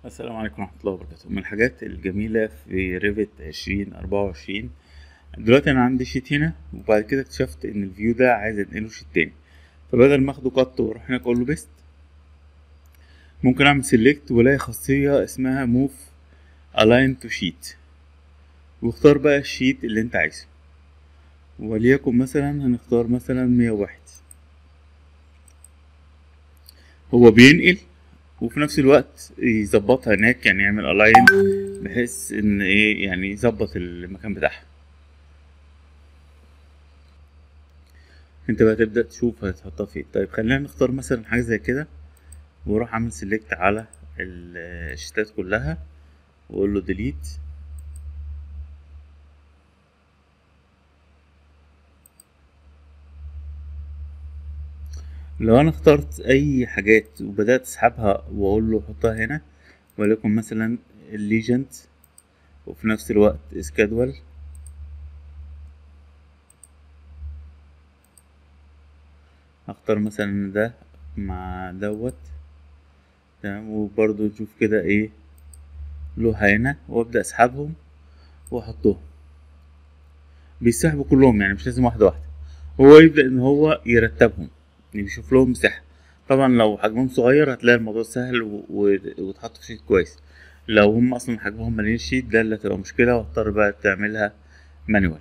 السلام عليكم ورحمة الله وبركاته من الحاجات الجميلة في ريفت عشرين أربعة وعشرين دلوقتي أنا عندي شيت هنا وبعد كده اكتشفت إن الفيو ده عايز أنقله شيت تاني فبدل ما أخده قط وأروح هناك أقول له بيست ممكن أعمل سيلكت وألاقي خاصية اسمها موف ألاين تو شيت واختار بقى الشيت اللي أنت عايزه وليكن مثلا هنختار مثلا مية واحد هو بينقل وفي نفس الوقت يظبطها هناك يعني يعمل الاين بحيث ان ايه يعني يظبط المكان بتاعها انت بقى تبدا تشوف هتحطها فين طيب خلينا نختار مثلا حاجه زي كده واروح اعمل سيلكت على الشتات كلها واقول له ديليت لو انا اخترت اي حاجات وبدات اسحبها واقول له حطها هنا وليكن مثلا الليجنت وفي نفس الوقت سكادول هختار مثلا ده مع دوت تمام وبرضو نشوف كده ايه لوحة هنا وابدأ اسحبهم واحطهم بيسحبوا كلهم يعني مش لازم واحدة واحدة هو يبدأ ان هو يرتبهم يعني بيشوف لهم مساحة طبعا لو حجمهم صغير هتلاقي الموضوع سهل و... و... وتحط في شيت كويس لو هم اصلا حجمهم مليان شيت ده اللي هتبقى مشكلة وهتضطر بقى تعملها مانوال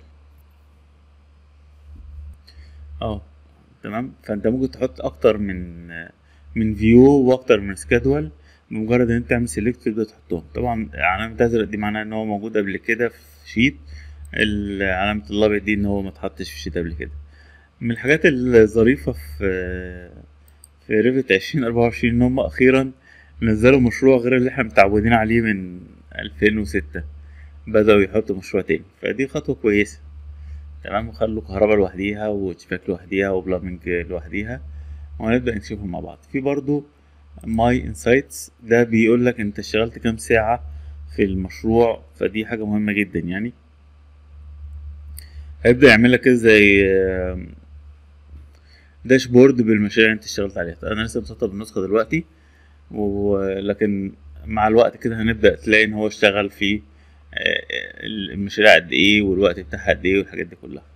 اه تمام فانت ممكن تحط اكتر من من فيو واكتر من سكادول بمجرد ان انت تعمل سيلكت تبدا تحطهم طبعا علامة ازرق دي معناها ان هو موجود قبل كده في شيت علامة الابيض دي ان هو متحطش في شيت قبل كده من الحاجات الظريفة في في ريفت عشرين أربعة وعشرين إن هم أخيرا نزلوا مشروع غير اللي احنا متعودين عليه من ألفين وستة بدأوا يحطوا مشروع تاني فدي خطوة كويسة تمام وخلوا كهرباء لوحديها وشباك لوحديها وبلامنج لوحديها وهنبدأ نشوفهم مع بعض في برضو ماي انسايتس ده بيقول لك انت اشتغلت كام ساعة في المشروع فدي حاجة مهمة جدا يعني هيبدأ يعمل لك كده زي داشبورد بالمشاريع اللي انت اشتغلت عليها انا لسه مسطب النسخه دلوقتي ولكن مع الوقت كده هنبدا تلاقي ان هو اشتغل في المشاريع قد ايه والوقت بتاعها قد ايه والحاجات دي كلها